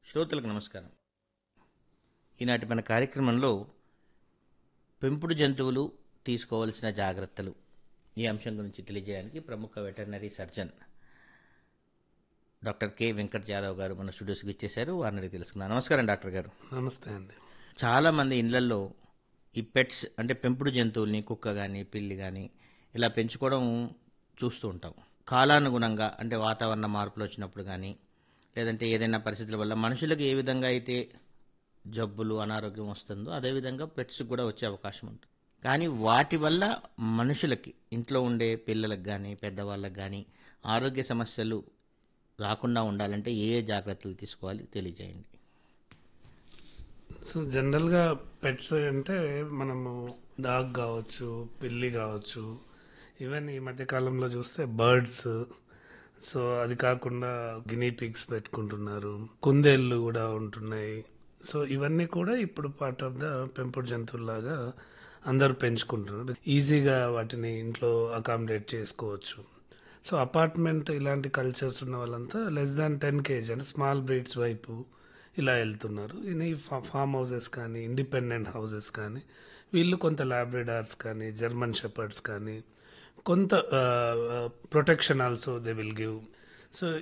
శ్రోతలకు నమస్కారం ఈనాటి మన కార్యక్రమంలో పెంపుడు జంతువులు తీసుకోవలసిన జాగ్రత్తలు ఈ అంశం గురించి తెలియజేయడానికి ప్రముఖ veterinary surgeon doctor K Venkat Yadav గారు మన స్టూడియోస్కి ఇచ్చేశారు వారిని అడిగి తెలుసుకుందాం నమస్కారం డాక్టర్ గారు నమస్తే అండి చాలామంది ఇళ్లల్లో ఈ పెట్స్ అంటే పెంపుడు జంతువుల్ని కుక్క కానీ పిల్లి కానీ ఇలా పెంచుకోవడం చూస్తూ ఉంటాం కాలానుగుణంగా అంటే వాతావరణ మార్పులు వచ్చినప్పుడు కానీ లేదంటే ఏదైనా పరిస్థితుల వల్ల మనుషులకు ఏ విధంగా అయితే జబ్బులు అనారోగ్యం వస్తుందో అదేవిధంగా పెట్స్కి కూడా వచ్చే అవకాశం ఉంటుంది కానీ వాటి వల్ల మనుషులకి ఇంట్లో ఉండే పిల్లలకు కానీ పెద్దవాళ్ళకి కానీ ఆరోగ్య సమస్యలు రాకుండా ఉండాలంటే ఏ ఏ జాగ్రత్తలు తీసుకోవాలి తెలియజేయండి సో జనరల్గా పెట్స్ అంటే మనము డాగ్ కావచ్చు పిల్లి కావచ్చు ఈవెన్ ఈ మధ్య కాలంలో చూస్తే బర్డ్స్ సో అది కాకుండా గినీ పిగ్స్ పెట్టుకుంటున్నారు కుందేళ్ళు కూడా ఉంటున్నాయి సో ఇవన్నీ కూడా ఇప్పుడు పార్ట్ ఆఫ్ ద పెంపుడు జంతువులాగా అందరూ పెంచుకుంటున్నారు ఈజీగా వాటిని ఇంట్లో అకామిడేట్ చేసుకోవచ్చు సో అపార్ట్మెంట్ ఇలాంటి కల్చర్స్ ఉన్న వాళ్ళంతా లెస్ దాన్ టెన్ కేజీ అంటే స్మాల్ బ్రీడ్స్ వైపు ఇలా వెళ్తున్నారు ఇది ఫా- ఫామ్ హౌసెస్ కానీ ఇండిపెండెంట్ హౌసెస్ కానీ వీళ్ళు కొంత ల్యాబ్రెడార్స్ కానీ జర్మన్ షెపర్డ్స్ కానీ కొంత protection also they will give so